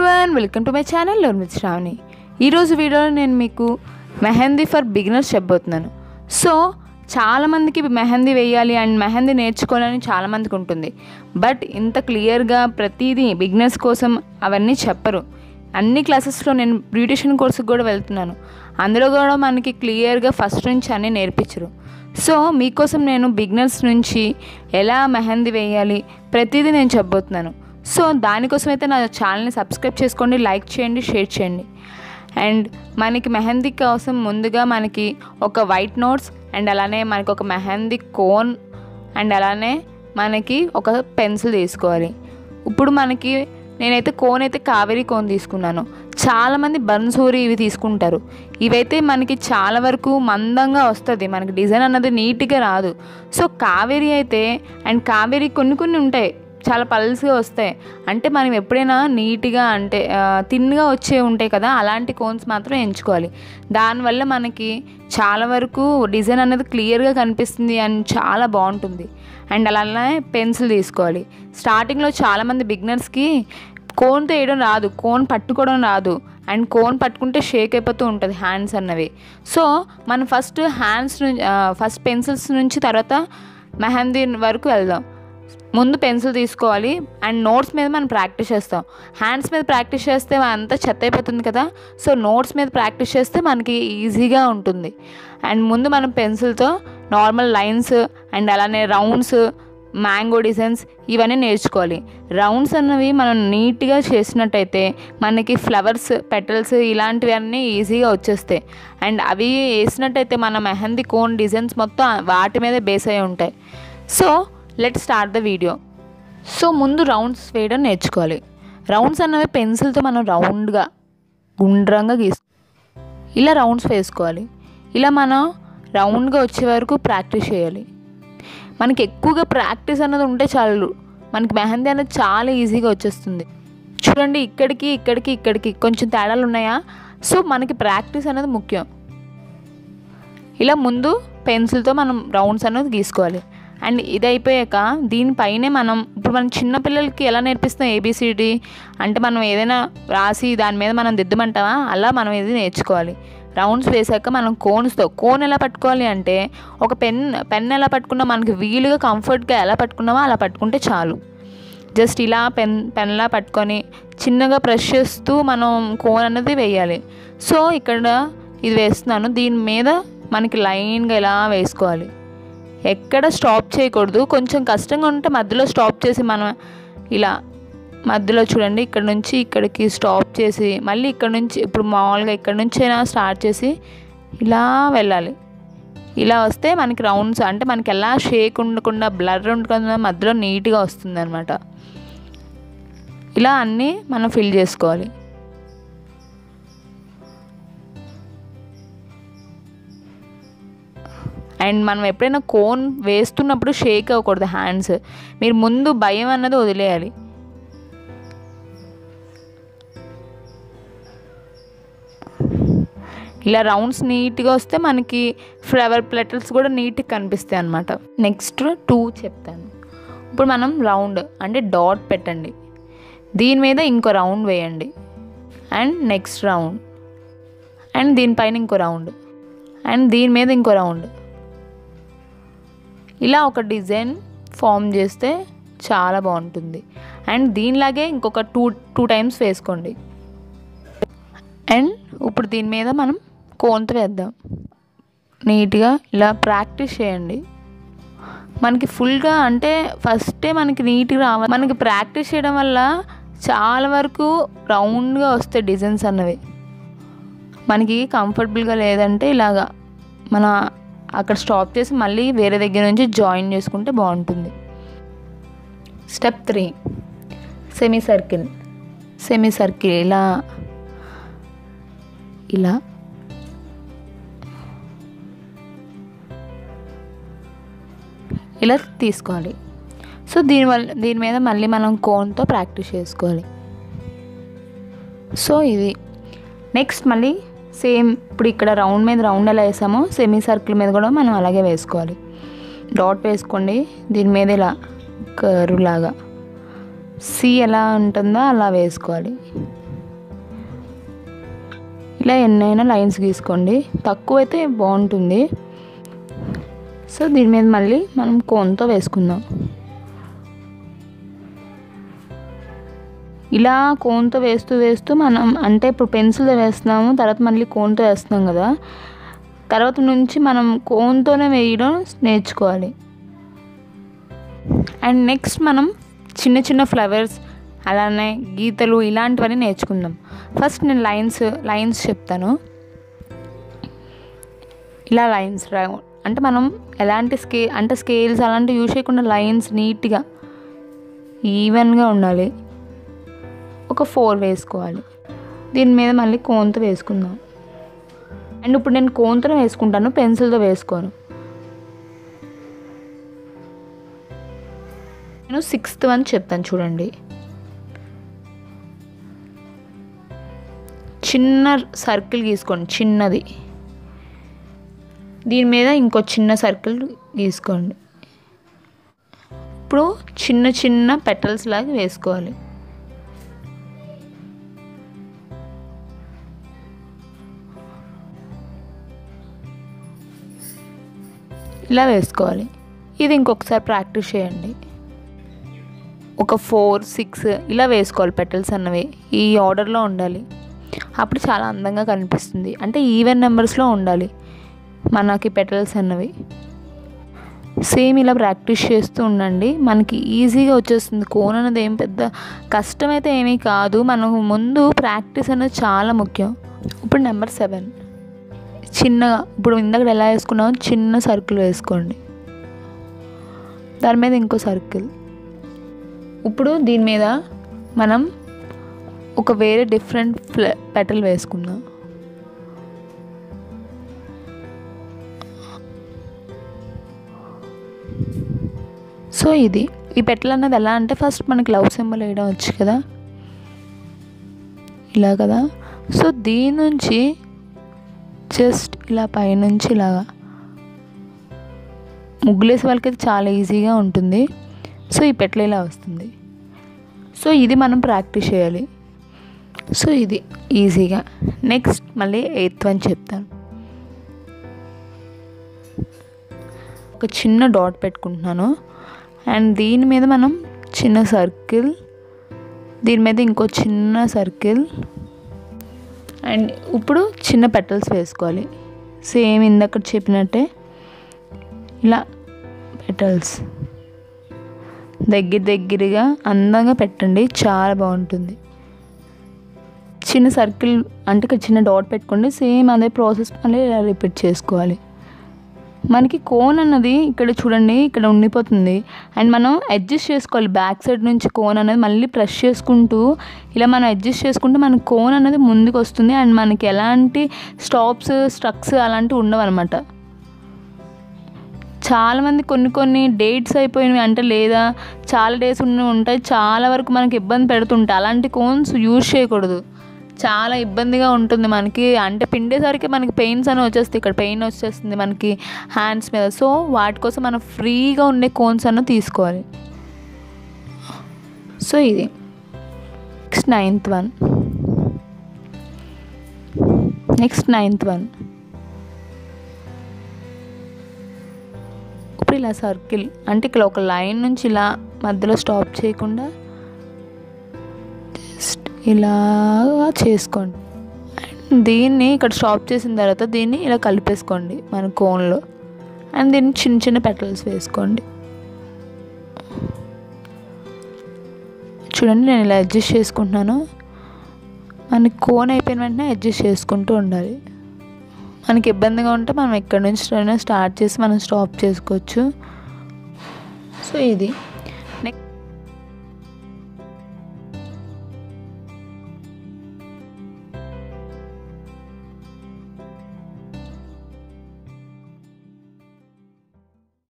everyone welcome to my channel లోన్ with Sravani ఈరోజు వీడియోలో నేను మీకు మెహందీ ఫర్ బిగినర్స్ చెప్పబోతున్నాను సో చాలామందికి మెహందీ వేయాలి అండ్ మెహందీ నేర్చుకోవాలని చాలామందికి ఉంటుంది బట్ ఇంత క్లియర్గా ప్రతిదీ బిగినర్స్ కోసం అవన్నీ చెప్పరు అన్ని క్లాసెస్లో నేను బ్యూటిషియన్ కోర్సుకి కూడా వెళ్తున్నాను అందులో కూడా మనకి క్లియర్గా ఫస్ట్ నుంచి అన్నీ నేర్పించరు సో మీకోసం నేను బిగినర్స్ నుంచి ఎలా మెహందీ వేయాలి ప్రతిదీ నేను చెప్పబోతున్నాను సో దానికోసం అయితే నా ఛానల్ని సబ్స్క్రైబ్ చేసుకోండి లైక్ చేయండి షేర్ చేయండి అండ్ మనకి మెహందీ కోసం ముందుగా మనకి ఒక వైట్ నోట్స్ అండ్ అలానే మనకి ఒక మెహందీ కోన్ అండ్ అలానే మనకి ఒక పెన్సిల్ తీసుకోవాలి ఇప్పుడు మనకి నేనైతే కోన్ అయితే కావేరీ కోన్ తీసుకున్నాను చాలామంది బన్సూరి ఇవి తీసుకుంటారు ఇవైతే మనకి చాలా వరకు మందంగా వస్తుంది మనకి డిజైన్ అన్నది నీట్గా రాదు సో కావేరీ అయితే అండ్ కావేరీ కొన్ని కొన్ని ఉంటాయి చాలా పల్స్గా వస్తాయి అంటే మనం ఎప్పుడైనా నీట్గా అంటే తిన్గా వచ్చే ఉంటాయి కదా అలాంటి కోన్స్ మాత్రం ఎంచుకోవాలి దానివల్ల మనకి చాలా వరకు డిజైన్ అనేది క్లియర్గా కనిపిస్తుంది అండ్ చాలా బాగుంటుంది అండ్ అలానే పెన్సిల్ తీసుకోవాలి స్టార్టింగ్లో చాలామంది బిగినర్స్కి కోన్తో వేయడం రాదు కోన్ పట్టుకోవడం రాదు అండ్ కోన్ పట్టుకుంటే షేక్ అయిపోతూ ఉంటుంది హ్యాండ్స్ అన్నవి సో మనం ఫస్ట్ హ్యాండ్స్ నుంచి ఫస్ట్ పెన్సిల్స్ నుంచి తర్వాత మెహందీ వరకు వెళ్దాం ముందు పెన్సిల్ తీసుకోవాలి అండ్ నోట్స్ మీద మనం ప్రాక్టీస్ చేస్తాం హ్యాండ్స్ మీద ప్రాక్టీస్ చేస్తే అంతా చెత్త అయిపోతుంది కదా సో నోట్స్ మీద ప్రాక్టీస్ చేస్తే మనకి ఈజీగా ఉంటుంది అండ్ ముందు మనం పెన్సిల్తో నార్మల్ లైన్స్ అండ్ అలానే రౌండ్స్ మ్యాంగో డిజైన్స్ ఇవన్నీ నేర్చుకోవాలి రౌండ్స్ అన్నవి మనం నీట్గా చేసినట్టయితే మనకి ఫ్లవర్స్ పెటల్స్ ఇలాంటివన్నీ ఈజీగా వచ్చేస్తాయి అండ్ అవి వేసినట్టయితే మన మెహందీ కోన్ డిజైన్స్ మొత్తం వాటి మీదే బేస్ అయి ఉంటాయి so let start the video so ముందు రౌండ్స్ వేయడం నేర్చుకోవాలి రౌండ్స్ అన్నవి పెన్సిల్తో మనం రౌండ్గా గుండ్రంగా గీసు ఇలా రౌండ్స్ వేసుకోవాలి ఇలా మనం రౌండ్గా వచ్చే వరకు ప్రాక్టీస్ చేయాలి మనకి ఎక్కువగా ప్రాక్టీస్ అన్నది ఉంటే చాలు మనకి మెహందీ అనేది చాలా ఈజీగా వచ్చేస్తుంది చూడండి ఇక్కడికి ఇక్కడికి ఇక్కడికి కొంచెం తేడాలు ఉన్నాయా సో మనకి ప్రాక్టీస్ అనేది ముఖ్యం ఇలా ముందు పెన్సిల్తో మనం రౌండ్స్ అనేది గీసుకోవాలి అండ్ ఇది అయిపోయాక దీనిపైనే మనం ఇప్పుడు మనం చిన్నపిల్లలకి ఎలా నేర్పిస్తాం ఏబిసిడి అంటే మనం ఏదైనా రాసి దాని మీద మనం దిద్దమంటామా అలా మనం ఇది నేర్చుకోవాలి రౌండ్స్ వేసాక మనం కోన్స్తో కోన్ ఎలా పట్టుకోవాలి అంటే ఒక పెన్ పెన్ ఎలా పట్టుకున్నా మనకి వీలుగా కంఫర్ట్గా ఎలా పట్టుకున్నామో అలా పట్టుకుంటే చాలు జస్ట్ ఇలా పెన్ పెన్లా పట్టుకొని చిన్నగా ప్రెస్ చేస్తూ మనం కోన్ అనేది వేయాలి సో ఇక్కడ ఇది వేస్తున్నాను దీని మీద మనకి లైన్గా ఇలా వేసుకోవాలి ఎక్కడ స్టాప్ చేయకూడదు కొంచెం కష్టంగా ఉంటే మధ్యలో స్టాప్ చేసి మనం ఇలా మధ్యలో చూడండి ఇక్కడ నుంచి ఇక్కడికి స్టాప్ చేసి మళ్ళీ ఇక్కడ నుంచి ఇప్పుడు మామూలుగా ఇక్కడ నుంచి అయినా స్టార్ట్ చేసి ఇలా వెళ్ళాలి ఇలా వస్తే మనకి రౌండ్స్ అంటే మనకి ఎలా షేక్ ఉండకుండా బ్లర్ ఉండకుండా మధ్యలో నీట్గా వస్తుంది అనమాట ఇలా అన్నీ మనం ఫిల్ చేసుకోవాలి అండ్ మనం ఎప్పుడైనా కోన్ వేస్తున్నప్పుడు షేక్ అవ్వకూడదు హ్యాండ్స్ మీరు ముందు భయం అన్నది వదిలేయాలి ఇలా రౌండ్స్ నీట్గా వస్తే మనకి ఫ్లవర్ ప్లెటల్స్ కూడా నీట్గా కనిపిస్తాయి అనమాట నెక్స్ట్ టూ చెప్తాను ఇప్పుడు మనం రౌండ్ అంటే డాట్ పెట్టండి దీని మీద ఇంకో రౌండ్ వేయండి అండ్ నెక్స్ట్ రౌండ్ అండ్ దీనిపైన ఇంకో రౌండ్ అండ్ దీని మీద ఇంకో రౌండ్ ఇలా ఒక డిజైన్ ఫామ్ చేస్తే చాలా బాగుంటుంది అండ్ దీనిలాగే ఇంకొక టూ టూ టైమ్స్ వేసుకోండి అండ్ ఇప్పుడు దీని మీద మనం కోన్తో వేద్దాం నీట్గా ఇలా ప్రాక్టీస్ చేయండి మనకి ఫుల్గా అంటే ఫస్టే మనకి నీట్గా రావాలి మనకి ప్రాక్టీస్ చేయడం వల్ల చాలా వరకు రౌండ్గా వస్తాయి డిజైన్స్ అన్నవి మనకి కంఫర్టబుల్గా లేదంటే ఇలాగా మన అక్కడ స్టాప్ చేసి మళ్ళీ వేరే దగ్గర నుంచి జాయిన్ చేసుకుంటే బాగుంటుంది step three semi circle semi circle ఇలా ఇలా ఇలా తీసుకోవాలి సో దీనివల్ల దీని మీద మళ్ళీ మనం కోన్తో ప్రాక్టీస్ చేసుకోవాలి సో ఇది నెక్స్ట్ మళ్ళీ సేమ్ ఇప్పుడు ఇక్కడ రౌండ్ మీద రౌండ్ ఎలా వేసామో సెమీ సర్కిల్ మీద కూడా మనం అలాగే వేసుకోవాలి డాట్ వేసుకోండి దీని మీద ఇలా కరువు లాగా సి ఎలా ఉంటుందో అలా వేసుకోవాలి ఇలా ఎన్నైనా లైన్స్ గీసుకోండి తక్కువ అయితే బాగుంటుంది సో దీని మీద మళ్ళీ మనం కోన్తో వేసుకుందాం ఇలా కోన్తో వేస్తూ వేస్తూ మనం అంటే ఇప్పుడు పెన్సిల్తో వేస్తున్నాము తర్వాత మళ్ళీ కోన్తో వేస్తున్నాం కదా తర్వాత నుంచి మనం కోన్తోనే వేయడం నేర్చుకోవాలి అండ్ నెక్స్ట్ మనం చిన్న చిన్న ఫ్లవర్స్ అలానే గీతలు ఇలాంటివన్నీ నేర్చుకుందాం ఫస్ట్ నేను లైన్స్ లైన్స్ చెప్తాను ఇలా లైన్స్ రా అంటే మనం ఎలాంటి స్కే అంటే స్కేల్స్ అలాంటివి యూజ్ చేయకుండా లైన్స్ నీట్గా ఈవెన్గా ఉండాలి ఒక ఫోర్ వేసుకోవాలి దీని మీద మళ్ళీ కోన్తో వేసుకుందాం అండ్ ఇప్పుడు నేను కోన్తో వేసుకుంటాను పెన్సిల్తో వేసుకోను నేను సిక్స్త్ వన్ చెప్తాను చూడండి చిన్న సర్కిల్ గీసుకోండి చిన్నది దీని మీద ఇంకో చిన్న సర్కిల్ గీసుకోండి ఇప్పుడు చిన్న చిన్న పెటల్స్ లాగా వేసుకోవాలి ఇలా వేసుకోవాలి ఇది ఇంకొకసారి ప్రాక్టీస్ చేయండి ఒక ఫోర్ సిక్స్ ఇలా వేసుకోవాలి పెటల్స్ అన్నవి ఈ ఆర్డర్లో ఉండాలి అప్పుడు చాలా అందంగా కనిపిస్తుంది అంటే ఈవెన్ నెంబర్స్లో ఉండాలి మనకి పెటల్స్ అన్నవి సేమ్ ఇలా ప్రాక్టీస్ చేస్తూ ఉండండి మనకి ఈజీగా వచ్చేస్తుంది కోన్ అనేది ఏం పెద్ద కష్టమైతే ఏమీ కాదు మనకు ముందు ప్రాక్టీస్ అనేది చాలా ముఖ్యం ఇప్పుడు నెంబర్ సెవెన్ చిన్నగా ఇప్పుడు ఇందాక ఎలా వేసుకున్నామో చిన్న సర్కిల్ వేసుకోండి దాని మీద ఇంకో సర్కిల్ ఇప్పుడు దీని మీద మనం ఒక వేరే డిఫరెంట్ ఫ్ల పెటల్ వేసుకుందాం సో ఇది ఈ పెటల్ అన్నది ఎలా అంటే ఫస్ట్ మనకి లవ్ సింబల్ వేయడం వచ్చు కదా ఇలా కదా సో దీని నుంచి జస్ట్ ఇలా పైనుంచి ఇలాగా ముగ్గులేసే వాళ్ళకైతే చాలా ఈజీగా ఉంటుంది సో ఈ పెట్ల ఇలా వస్తుంది సో ఇది మనం ప్రాక్టీస్ చేయాలి సో ఇది ఈజీగా నెక్స్ట్ మళ్ళీ ఎయిత్ అని చెప్తాను ఒక చిన్న డాట్ పెట్టుకుంటున్నాను అండ్ దీని మీద మనం చిన్న సర్కిల్ దీని మీద ఇంకో చిన్న సర్కిల్ అండ్ ఇప్పుడు చిన్న పెటల్స్ వేసుకోవాలి సేమ్ ఇందాక చెప్పినట్టే ఇలా పెటల్స్ దగ్గర దగ్గరగా అందంగా పెట్టండి చాలా బాగుంటుంది చిన్న సర్కిల్ అంటే ఇక్కడ చిన్న డాట్ పెట్టుకోండి సేమ్ అదే ప్రాసెస్ మళ్ళీ ఇలా రిపీట్ చేసుకోవాలి మనకి కోన్ అన్నది ఇక్కడ చూడండి ఇక్కడ ఉండిపోతుంది అండ్ మనం అడ్జస్ట్ చేసుకోవాలి బ్యాక్ సైడ్ నుంచి కోన్ అనేది మళ్ళీ ప్రెస్ చేసుకుంటూ ఇలా మనం అడ్జస్ట్ చేసుకుంటే మన కోన్ అనేది ముందుకు వస్తుంది అండ్ మనకి ఎలాంటి స్టాప్స్ స్ట్రక్స్ అలాంటివి ఉండవు అనమాట చాలామంది కొన్ని కొన్ని డేట్స్ అయిపోయినవి అంటే లేదా చాలా డేస్ ఉన్న ఉంటాయి చాలా వరకు మనకి ఇబ్బంది పెడుతుంటాయి అలాంటి కోన్స్ యూజ్ చేయకూడదు చాలా ఇబ్బందిగా ఉంటుంది మనకి అంటే పిండేసరికి మనకి పెయిన్స్ అని వచ్చేస్తాయి ఇక్కడ పెయిన్ వచ్చేస్తుంది మనకి హ్యాండ్స్ మీద సో వాటి కోసం మనం ఫ్రీగా ఉండే కోన్స్ అన్న తీసుకోవాలి సో ఇది next ninth one next ninth one ఇప్పుడు ఇలా సర్కిల్ అంటే ఇక్కడ ఒక లైన్ నుంచి ఇలా మధ్యలో స్టాప్ చేయకుండా జస్ట్ ఇలాగా చేసుకోండి అండ్ దీన్ని ఇక్కడ స్టాప్ చేసిన తర్వాత దీన్ని ఇలా కలిపేసుకోండి మన కోన్లో అండ్ దీన్ని చిన్న చిన్న పెటల్స్ వేసుకోండి చూడండి నేను ఇలా అడ్జస్ట్ చేసుకుంటున్నాను మనకి కోన్ అయిపోయిన వెంటనే అడ్జస్ట్ చేసుకుంటూ ఉండాలి మనకి ఇబ్బందిగా ఉంటే మనం ఎక్కడి నుంచి స్టార్ట్ చేసి మనం స్టాప్ చేసుకోవచ్చు సో ఇది